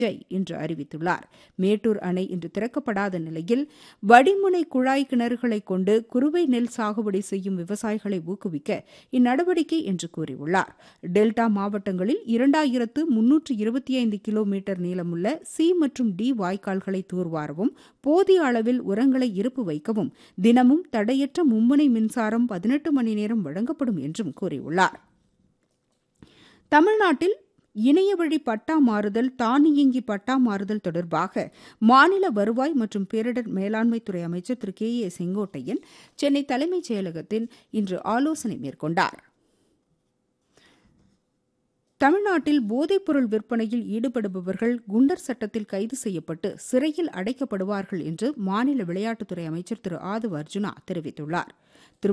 விஜய் இன்று அறிவித்துள்ளார் மேட்டூர் அணை இன்று திறக்கப்படாத நிலையில் வடிமுனை குழாய் கிணறுகளை கொண்டு குறுவை நெல் சாகுபடி செய்யும் விவசாயிகளை ஊக்குவிக்க இந்நடவடிக்கை என்று கூறியுள்ளார் டெல்டா மாவட்டங்களில் இரண்டாயிரத்து முன்னூற்று இருபத்தி ஐந்து கிலோமீட்டர் நீளமுள்ள சி மற்றும் டி வாய்க்கால்களை தூர்வாரவும் போதிய அளவில் உரங்களை இருப்பு வைக்கவும் தினமும் தடையற்ற மும்முனை மின்சாரம் பதினெட்டு மணி நேரம் வழங்கப்படும் என்றும் கூறியுள்ளார் தமிழ்நாட்டில் இணையவழி பட்டா மாறுதல் தானியங்கி பட்டா மாறுதல் தொடர்பாக மாநில வருவாய் மற்றும் பேரிடர் மேலாண்மைத்துறை அமைச்சர் திரு கே ஏ செங்கோட்டையன் சென்னை தலைமைச் செயலகத்தில் இன்று ஆலோசனை மேற்கொண்டார் தமிழ்நாட்டில் போதைப்பொருள் விற்பனையில் ஈடுபடுபவர்கள் குண்டர் சட்டத்தில் கைது செய்யப்பட்டு சிறையில் அடைக்கப்படுவார்கள் என்று மாநில விளையாட்டுத்துறை அமைச்சர் திரு ஆதவ் அர்ஜுனா தெரிவித்துள்ளார்